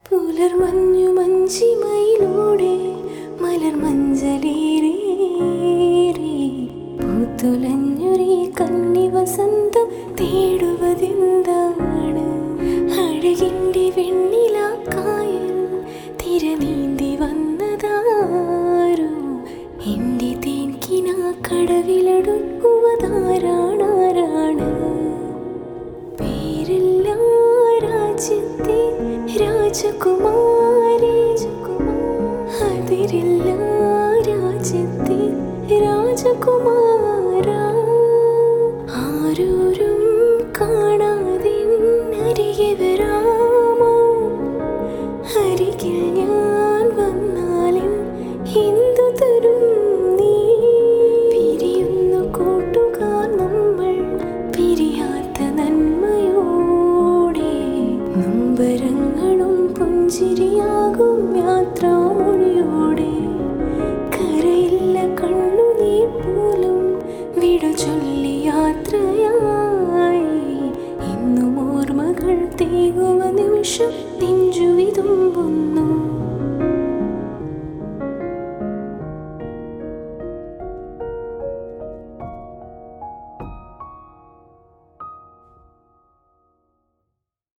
പുലർമഞ്ഞു മഞ്ചിമയിലൂടെ മലർ മഞ്ചലേറി പൂത്തുലഞ്ഞൊരീ കന്നി വസന്തം തേടുവതെന്താണ് അഴകിൻ്റെ വെണ്ണിലാക്കായൽ തിരനീന്തി വന്നതാരോ എൻ്റെ തേൻകിന കടവിലടുക്കുവതാരാണാരാണ് പേരില്ല രാജ്യത്തെ രാജകുമാരി അതിരില്ല രാജ്യത്തെ രാജകുമാര ആരോരും കാണാതെ അരികെ വരാമോ അരികിൽ ഞാൻ വന്നാലും എന്തു തരും നീ പിരിയുന്നു കൂട്ടുകാർ നമ്മൾ പിരിയാത്ത നന്മയോടെ നൊമ്പരങ്ങളും പുഞ്ചിരിയാകും യാത്രാമൊഴിയോടെ കരയില്ല കണ്ണുനീർ പോലും വിട ചൊല്ലി യാത്രയായി ഇന്നും ഓർമ്മകൾ തേകുവ നിമിഷം നെഞ്ചു വിതുമ്പുന്നു